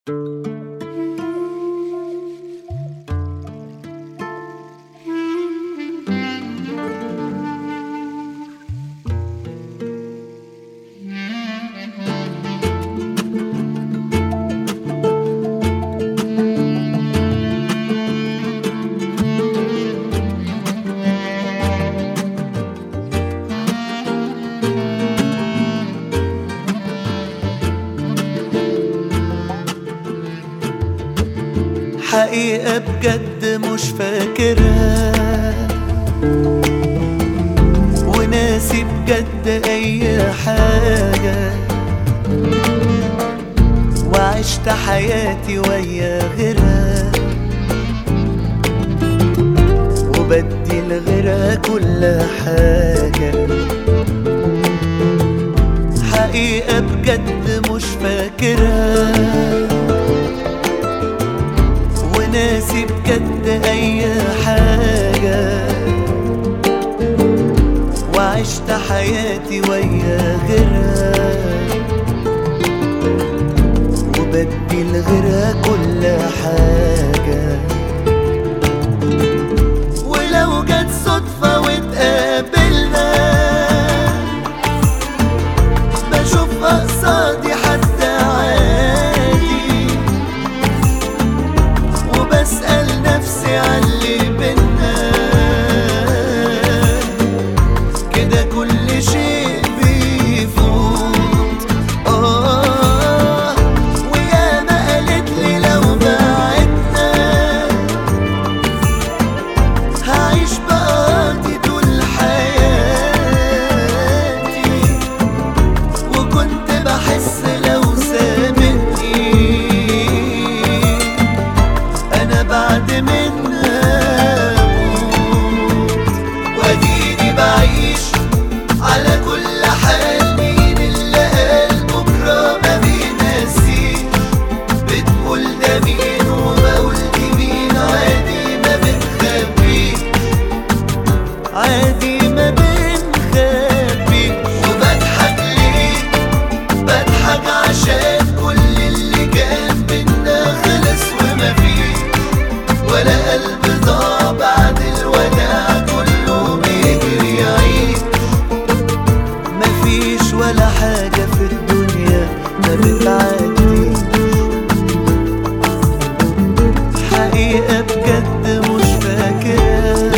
حقيقة بجد مش فاكرها وناسي بجد أي حاجة وعشت حياتي ويا غيرها وبدي لغيرها كل حاجة حقيقة بجد مش فاكرها وناسي بجد اي حاجة وعشت حياتي ويا غيرها وبدي لغيرها كل حاجة ولو جت صدفة واتقابلنا بشوف قصادي حد عادي وبسأل نفسي عاللي بينا كده كل شيء بيفوت آه وياما قالت لي لو بعدنا هعيش بقاضي طول حياتي وكنت بحس لو سابتني انا بعد منها اموت واديني بعيش على كل حال مين اللي قال بكره ما بينسيش بتقول ده مين وبقول دي مين عادي ما بنخبيش عادي ما بنخبيش وبضحك ليه بضحك عشان كل اللي كان بينا خلص وما فيش ولا قلب ضاع بعد الوداع كله بيجري يعيش مفيش ولا حاجة في الدنيا ما بتعدي حقيقة بجد مش فاكرها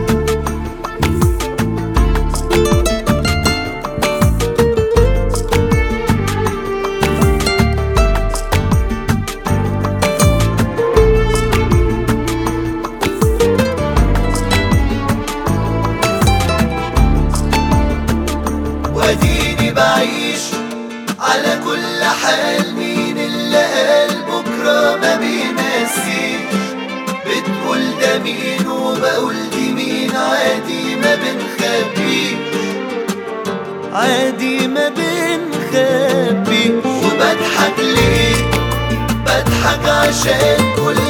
واديني بعيش على كل حال مين اللي قال بكرة ما بينسيش بتقول ده مين وبقول دي مين عادي ما بنخبيش عادي ما بنخبيش وبضحك ليه بضحك عشان كل